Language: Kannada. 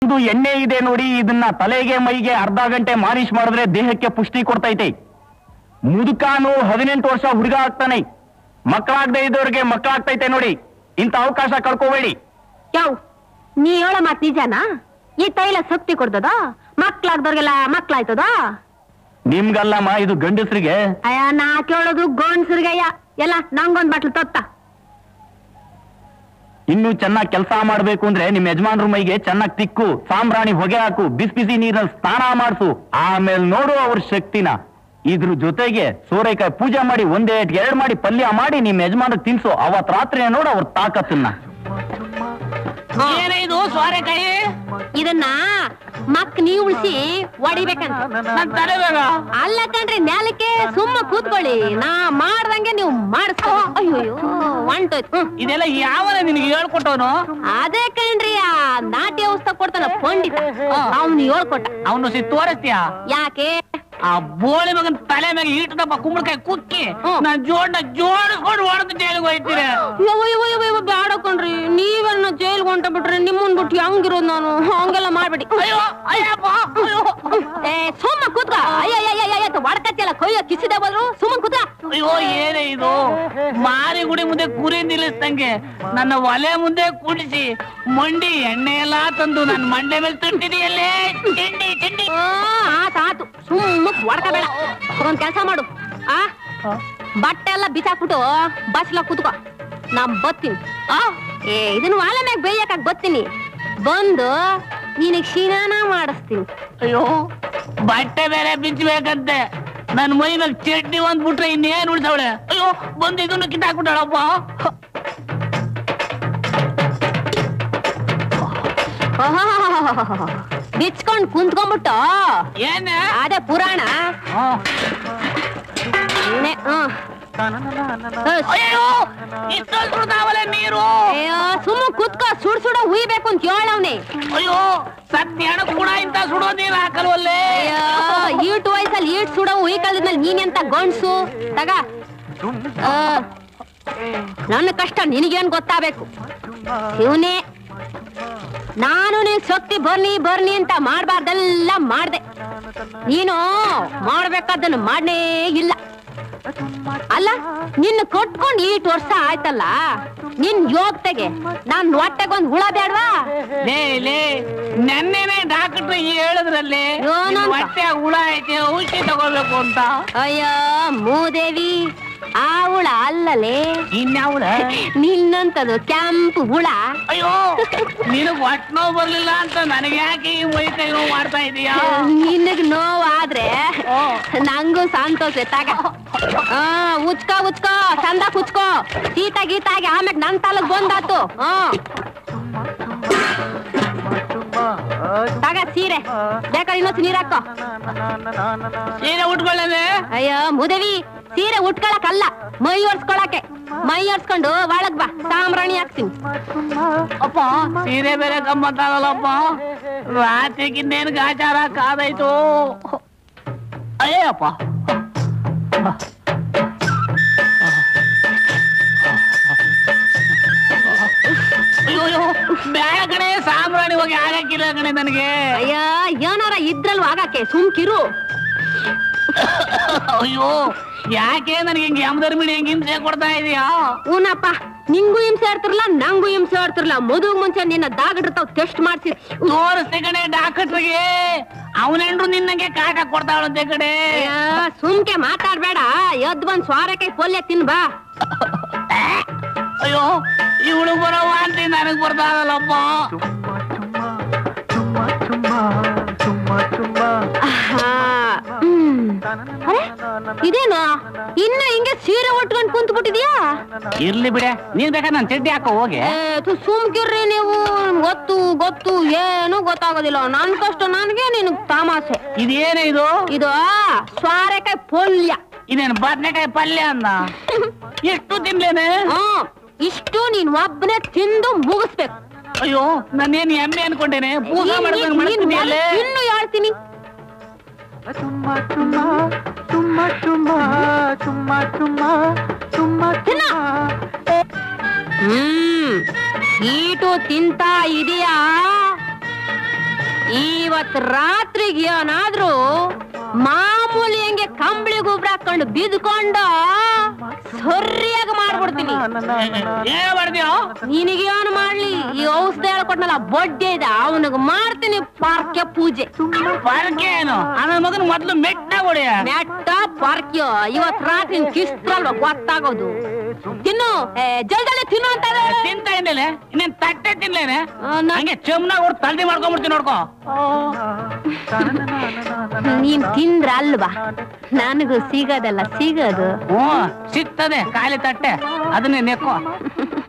ಇದು ಎಣ್ಣೆ ಇದೆ ನೋಡಿ ಇದನ್ನ ತಲೆಗೆ ಮೈಗೆ ಅರ್ಧ ಗಂಟೆ ಮಾಲಿಶ್ ಮಾಡಿದ್ರೆ ದೇಹಕ್ಕೆ ಪುಷ್ಟಿ ಕೊಡ್ತೈತೆ ಮುದುಕಾನು ಹದಿನೆಂಟು ವರ್ಷ ಹುಡುಗ ಆಗ್ತಾನೆ ಮಕ್ಕಳಾಗದೆ ಇದ್ದವ್ರಿಗೆ ಮಕ್ಕಳಾಗ್ತೈತೆ ನೋಡಿ ಇಂಥ ಅವಕಾಶ ಕಳ್ಕೋಬೇಡಿ ಯಾವ ನೀ ಹೇಳೋ ಮಾತ್ ನಿಜನಾ ಈ ತೈಲ ಶಕ್ತಿ ಕೊಡ್ತದ ಮಕ್ಳಾಗ್ದವ್ರಿಗೆಲ್ಲ ಮಕ್ಳಾಯ್ತದ ನಿಮ್ಗಲ್ಲಮ್ಮ ಇದು ಗಂಡಸ್ರಿಗೆ ಅಯ್ಯ ನಾ ಕೇಳೋದು ಗೋಣ್ಸರ್ಗಯ್ಯ ಎಲ್ಲ ನಂಗೊಂದ್ ಬಾಟ್ಲು ತೊತ್ತ ಇನ್ನು ಚೆನ್ನಾಗಿ ಕೆಲಸ ಮಾಡ್ಬೇಕು ಅಂದ್ರೆ ನಿಮ್ ಯಜಮಾನ್ರ ಮೈಗೆ ಚೆನ್ನಾಗಿ ತಿಕ್ಕು ಸಾಂಬ್ರಾಣಿ ಹೊಗೆ ಹಾಕು ಬಿಸಿ ಬಿಸಿ ನೀರಲ್ಲಿ ಸ್ನಾನ ಮಾಡಿಸು ಆಮೇಲೆ ನೋಡು ಅವ್ರ ಶಕ್ತಿನ ಇದ್ರ ಜೊತೆಗೆ ಸೋರೆಕಾಯಿ ಪೂಜೆ ಮಾಡಿ ಒಂದೇ ಎರಡ್ ಮಾಡಿ ಪಲ್ಯ ಮಾಡಿ ನಿಮ್ ಯಜಮಾನ್ರಿಗೆ ತಿನ್ಸು ಅವತ್ ರಾತ್ರಿ ನೋಡು ಅವ್ರ ತಾಕತ್ತನ್ನ ಏನೇ ಇದು ಸೋರೆಕಾಯಿ ಇದನ್ನ ಮಕ್ ನೀ ಉಳಿಸಿ ಹೊಡಿಬೇಕಂತ ನನ್ ತಲೆ ಬೇಗ ಅಲ್ಲ ಕಣ್ರಿ ನೆಲಕ್ಕೆ ಸುಮ್ಮ ಕೂತ್ಕೊಳ್ಳಿ ನಾ ಮಾಡ್ದಂಗೆ ನೀವು ಮಾಡಿಸ್ಕೋ ಅಯ್ಯೋ ಹೊಂಟೋಯ್ತು ಹ್ಮ್. ಇದೆಲ್ಲ ಯಾವನ ನಿನಗೆ ಹೇಳ್ಕೊಟ್ಟವನು ಅದೇ ಕಣ್ರಿ ಆ ನಾಟ್ಯ ಔಷಧ ಕೊಡ್ತಾನ ಪಂಡಿತ ಅವ್ನು ಹೇಳ್ಕೊಟ್ಟ ಅವನು ಸಿ ತೋರಿಸ್ತೀಯ ಯಾಕೆ ಆ ಬೋಳಿ ಮಗನ್ ತಲೆ ಮೇಲೆ ಈಟದಪ್ಪ ಕುಂಬಳಕಾಯಿ ಕುಕ್ಕಿ ಹ್ಮ್. ನಾನ್ ಜೋಡ್ನ ಜೋಡಿಸ್ಕೊಂಡು ಹೊಡೆದು ಜೈಲಿಗೆ ಹೋಯ್ತೀರ ಯವ್ವ, ಯವ್ವ, ಯವ್ವ, ಯವ್ವ, ಬ್ಯಾಡ ಕಣ್ರಿ ನೀವೆಲ್ಲ ಜೈಲ್ಗೆ ಹೊಂಟ ಬಿಟ್ರೆ ನಿಮ್ಮನ್ ಬಿಟ್ಟು ಹೆಂಗಿರೋದು ನಾನು ಹಂಗೆಲ್ಲ ಮಾಡ್ಬೇಡಿ ಅಯ್ಯೋ ಅಯ್ಯಪ್ಪ ಅಯ್ಯೋ ಏ ಸುಮ್ಮ ಕೂತ್ಕ ಅಯ್ಯ ಅಯ್ಯ ಅಯ್ಯ ಅಯ್ಯ ಹೊಡ್ಕತ್ತಿಯಲ್ಲ ಕೊಯ್ಯ ಕಿಸಿದೆ ಬದ್ರು ಸುಮ್ಮನ್ ಕೂತ್ಕ ಅಯ್ಯೋ ಏನೇ ಇದು ಮಾರಿ ಗುಡಿ ಮುಂದೆ ಕುರಿ ನಿಲ್ಲಿಸ್ದಂಗೆ ನನ್ನ ಒಲೆ ಮುಂದೆ ಕುಡಿಸಿ ಮಂಡಿ ಎಣ್ಣೆ ಎಲ್ಲಾ ತಂದು ನನ್ನ ಮಂಡೆ ಮೇಲೆ ತುಂಟಿದೆಯಲ್ಲೇ ತಿಂಡಿ ತಿಂಡಿ ಆ, ಆತ್ ಆತು ಸುಮ್ಮ ಹೊಡ್ಕಬೇಡ ಒಂದ್ ಕೆಲಸ ಮಾಡು ಆ ಬಟ್ಟೆ ಎಲ್ಲ ಬಿಸಾಕ್ಬಿಟ್ಟು ಬಸ್ಲ ಕೂತ್ಕೋ ನಾ ಬತ್ತೀನಿ ಆ ಏ ಇದನ್ನ ವಾಲೆ ಮ್ಯಾಗ ಬೇಯಕಾಕ್ ಬತ್ತೀನಿ ಬಂದು ನಿನಗ್ ಶಿನಾನ ಮಾಡಿಸ್ತೀನಿ ಅಯ್ಯೋ ಬಟ್ಟೆ ಬೇರೆ ಬಿಚ್ಚಬೇಕಂತೆ ನನ್ ಮೈ ಮೇಲೆ ಚಡ್ಡಿ ಒಂದ್ ಬಿಟ್ರೆ ಇನ್ನೇನ್ ಉಳ್ಸವಳೆ ಅಯ್ಯೋ ಬಂದು ಇದನ್ನು ಕಿತ್ತಾಕ್ಬಿಟ್ಟಾಳಪ್ಪ ಬಿಚ್ಕೊಂಡ್ ಕುಂತ್ಕೊಂಡ್ಬಿಟ್ಟು ಏನ ಅದೇ ಪುರಾಣ ಇವ್ನೇ, ಹ್ಮ್. ಹ್ಮ್. ಅಯ್ಯೋ ಇಷ್ಟೊಂದು ಸುಡ್ತಾವಲ್ಲ ನೀರು ಅಯ್ಯೋ ಸುಮ್ಮ ಕುತ್ಕೋ ಸುಡ್ ಸುಡ ಉಯ್ಬೇಕು ಅಂತ ಹೇಳವ್ನೆ ಅಯ್ಯೋ ಸತ್ಯಾಣ ಕೂಡ ಇಂತ ಸುಡೋ ನೀರು ಹಾಕಲ್ವಲ್ಲೇ ಅಯ್ಯೋ ಈಟ್ ವಯಸ್ಸಲ್ಲಿ ಈಟ್ ಸುಡ ಉಯ್ ಕಳ್ದಿದ್ಮೇಲೆ ನೀನೆಂತ ಗಂಡ್ಸು ತಗ ಆ, ನನ್ನ ಕಷ್ಟ ನಿನಗೇನ್ ಗೊತ್ತಾಗಬೇಕು ಇವನೇ ನಾನು ನೀನ್ ಶಕ್ತಿ ಬರ್ನಿ ಬರ್ನಿ ಅಂತ ಮಾಡ್ಬಾರ್ದೆಲ್ಲ ಮಾಡ್ದೆ ನೀನು ಮಾಡ್ಬೇಕಾದನ್ನು ಮಾಡನೇ ಇಲ್ಲ ಅಲ್ಲ ನಿನ್ನ ಕೊಟ್ಕೊಂಡ್ ಈಟ್ ವರ್ಷ ಆಯ್ತಲ್ಲ ನಿನ್ ಯೋಗ್ತೆಗೆ ನಾನ್ ಹೊಟ್ಟೆಗೊಂದ್ ಹುಳ ಬೇಡ್ವಾ ಲೇ ಲೇ ನೆನ್ನೆನೆ ಡಾಕ್ಟ್ರು ಹೇಳಿದ್ರಲ್ಲಿ ಏನಂತ? ನಿನ್ ಹೊಟ್ಟೆ ಹುಳ ಐತೆ ಔಷಧಿ ತಗೋಬೇಕು ಅಂತ ಅಯ್ಯೋ ಮೂದೇವಿ ಆ ಹುಳ ಅಲ್ಲಲೇ ಇನ್ಯಾವುಳ ನಿನ್ನಂತದು ಕೆಂಪು ಹುಳ ಅಯ್ಯೋ ನಿನಗ್ ಹೊಟ್ಟೆ ನೋವು ಬರ್ಲಿಲ್ಲ ಅಂತ ನನಗೆ ಯಾಕೆ ಈ ಮೈ ಕೈ ನೋವು ಮಾಡ್ತಾ ಇದೀಯಾ ನಿನಗ್ ನೋವಾದ್ರೆ ಓ. ನಂಗೂ ಸಂತೋಷ ತಗ ಆ ಉಚ್ಕೋ ಉಚ್ಕೋ ಚಂದ ಕುಚ್ಕೋ ಗೀತ ಗೀತಾಗಿ ಆಮ್ಯಾಗ ನನ್ ತಾಲೂಕ್ ಬಂದಾತು ಹಾ ತಗ ಸೀರೆ ಬೇಕಾದ್ರೆ ಇನ್ನೊಂದು ನೀರ್ ಹಾಕೋ ಸೀರೆ ಉಟ್ಕೊಳ್ಳದೆ ಅಯ್ಯೋ ಮುದವಿ ಸೀರೆ ಉಟ್ಕೊಳಕಲ್ಲ ಮೈ ಒರ್ಸ್ಕೊಳಕ್ಕೆ ಮೈ ಒರ್ಸ್ಕೊಂಡು ಒಳಗ್ ಬಾ ಸಾಂಬ್ರಾಣಿ ಹಾಕ್ತೀನಿ ಅಪ್ಪ ಸೀರೆ ಬೇರೆ ಗಮ್ಮತ್ತಾಗಲ್ಲಪ್ಪ ರಾತ್ರಿಗಿನ್ನೇನು ಗಾಚಾರ ಕಾದಾಯ್ತು ಅಯ್ಯಪ್ಪ ಅಯ್ಯೋ ಅಯ್ಯೋ ಬೇಡ ಕಣೆ ಸಾಂಬ್ರಾಣಿ ಹೋಗಿ ಆಗಕ್ಕಿಲ್ಲ ಕಣೆ ನನಗೆ ಅಯ್ಯ ಏನಾರ ಇದ್ರಲ್ವ ಆಗಕ್ಕೆ ಸುಮ್ಕಿರು ಅಯ್ಯೋ ಯಾಕೆ ನನಗೆ ಹಿಂಗೆ ಯಮಧರ್ಮಿಣಿ ಹೆಂಗೆ ಹಿಂಸೆ ಕೊಡ್ತಾ ಇದೀಯಾ ಊನಪ್ಪ ನಿಂಗೂ ಹಿಂಸೆ ಆಡ್ತಿರ್ಲ ನಂಗೂ ಹಿಂಸೆ ಆಡ್ತಿರ್ಲ ಮದುವ್ ಮುಂಚೆ ನಿನ್ನ ದಾಗಡಿರ್ತಾವ್ ಟೆಸ್ಟ್ ಮಾಡ್ಸಿ ತೋರಿಸ್ತೆ ಕಣೆ ಡಾಕ್ಟ್ರಿಗೆ ಅವನೆಂಡ್ರು ನಿನ್ನಂಗೆ ಕಾಟ ಕೊಡ್ತಾವಳಂತೆ ಕಡೆ ಅಯ್ಯ ಸುಮ್ಕೆ ಮಾತಾಡ್ಬೇಡ ಎದ್ ಬಂದ್ ಸ್ವಾರಕಾಯಿ ಪಲ್ಯ ತಿನ್ ಬಾ ಅಯ್ಯೋ ಇವಳು ಬರೋ ವಾಂತಿ ನನಗ್ ಬರ್ತಾದಲ್ಲಪ್ಪ ಆಹಾ, ಹ್ಮ್. ಅರೆ, ಇದೇನು ಇನ್ನ ಹಿಂಗೆ ಸೀರೆ ಉಟ್ಕೊಂಡ್ ಕುಂತ್ ಬಿಟ್ಟಿದ್ಯಾ ಇರ್ಲಿ ಬಿಡೆ ನೀನ್ ಬೇಕಾದ್ರೆ ನಾನು ಚಡ್ಡಿ ಹಾಕೋ ಹೋಗಿ ಸುಮ್ಕಿರ್ರಿ ನೀವು ಗೊತ್ತು ಗೊತ್ತು ಏನು ಗೊತ್ತಾಗೋದಿಲ್ಲ ನನ್ ಕಷ್ಟ ನನ್ಗೆ ನಿನಗ್ ತಮಾಸೆ ಇದೇನೇ ಇದು ಇದು ಸ್ವಾರಕಾಯಿ ಪಲ್ಯ ಇದೇನು ಬದ್ನೆಕಾಯಿ ಪಲ್ಯ ಅಂದ ಎಷ್ಟು ತಿನ್ಲೇನೆ ಹ್ಮ್ ಇಷ್ಟು ನೀನ್ ಒಬ್ಬನೇ ತಿಂದು ಮುಗಿಸ್ಬೇಕು ಅಯ್ಯೋ ನಾನೇನ್ ಎಮ್ಮೆ ಅನ್ಕೊಂಡೇನೆ ಪೂಜಾ ನೀನ್- ಮಾಡ್ದಂಗ್ ನೀನ್- ನೀನ್ ಮಾಡ್ತಿದ್ಯಲ್ಲೇ ಮೊದ್ಲು ಇನ್ನು ಹೇಳ್ತೀನಿ ತಿನ್ನ. ಹ್ಮ್ ಈಟು ತಿಂತಾ ಇದೆಯಾ ಇವತ್ ರಾತ್ರಿಗೆ ಏನಾದ್ರೂ ಮಾಮೂಲಿ ಹೆಂಗೆ ಕಂಬಳಿ ಗೊಬ್ಬರ ಹಾಕೊಂಡು ಬಿದ್ಕೊಂಡು ಸರಿಯಾಗಿ ಮಾಡ್ಬಿಡ್ತೀನಿ ಏನ್ ಮಾಡ್ತೀಯೋ ನಿನಗೇನು ಮಾಡ್ಲಿ ಈ ಔಷಧಿ ಹೇಳ್ಕೊಟ್ನಲ್ಲ ಬಡ್ಡೆ ಇದೆ ಅವನಿಗೆ ಮಾಡ್ತೀನಿ ಪಾರ್ಕ್ಯ ಪೂಜೆ ಪರಕೆ ಏನು ಆ ನನ್ ಮಗನ್ ಮೊದ್ಲು ಮೆಟ್ಟ ಹೊಡೆಯ ಮೆಟ್ಟ ಪಾರ್ಕ್ಯ ಇವತ್ ರಾತ್ರಿ ಕಿಸ್ತಲ್ವ ಗೊತ್ತಾಗೋದು ತಿನ್ನು ಏ, ಜಲ್ದಲ್ಲೇ ತಿನ್ನು ಅಂತ ಹೇಳು. ತಿಂತ ಏನಿಲ್ಲ ಇನ್ನೇನ್ ತಟ್ಟೆ ತಿನ್ಲೇನೆ ಆ, ನಾ- ಹಂಗೆ ಚಮ್ನ ಹೊಡ್ ತಲ್ದಿ ಮಾಡ್ಕೊಂಡ್ಬಿಡ್ತೀನಿ ನೋಡ್ಕೋ ನೀನ್ ತಿಂದ್ರ ಅಲ್ವಾ ನನಗೂ ಸಿಗೋದಲ್ಲ ಸಿಗೋದು ಹ್ಞೂ ಸಿಗ್ತದೆ ಖಾಲಿ ತಟ್ಟೆ ಅದನ್ನೇ ನೆಕ್ಕೋ